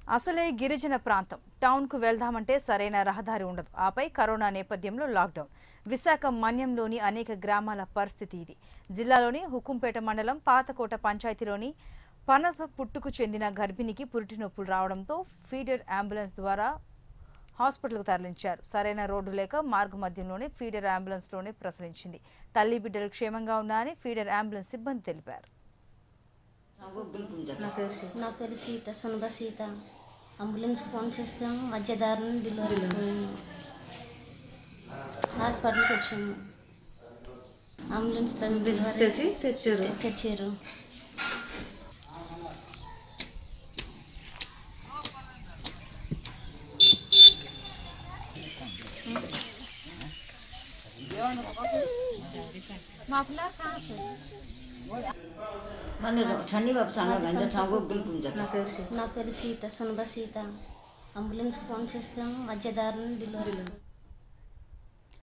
అసలే గిరిజన ప్రాంతం టౌన్కు వెళ్దామంటే సరైన రహదారి ఉండదు ఆపై కరోనా నేపథ్యంలో లాక్డౌన్ విశాఖ మన్యంలోని అనేక గ్రామాల పరిస్థితి ఇది జిల్లాలోని హుకుంపేట మండలం పాతకోట పంచాయతీలోని పనప పుట్టుకు చెందిన గర్భిణికి పురిటి నొప్పులు రావడంతో ఫీడర్ అంబులెన్స్ ద్వారా హాస్పిటల్కు తరలించారు సరైన రోడ్డు లేక మార్గ మధ్యంలోనే ఫీడర్ అంబులెన్స్లోనే ప్రసరించింది తల్లి బిడ్డలు క్షేమంగా ఉన్నారని ఫీడర్ అంబులెన్స్ సిబ్బంది తెలిపారు నా పేరు సీత సునభ సీత అంబులెన్స్ ఫోన్ చేస్తాము మధ్యదారుని డెలివరీ అయిపోయాము హాస్పిటల్కి వచ్చాము అంబులెన్స్ తగిన డెలివరీ చేసి తెచ్చారు తె- తెచ్చారు శనిబాబు సంఘం గంజ సంఘం పిలుపుంది నా పేరు సీత సునభ సీత అంబులెన్స్ ఫోన్ చేస్తాము మధ్యదారుని డెలివరీ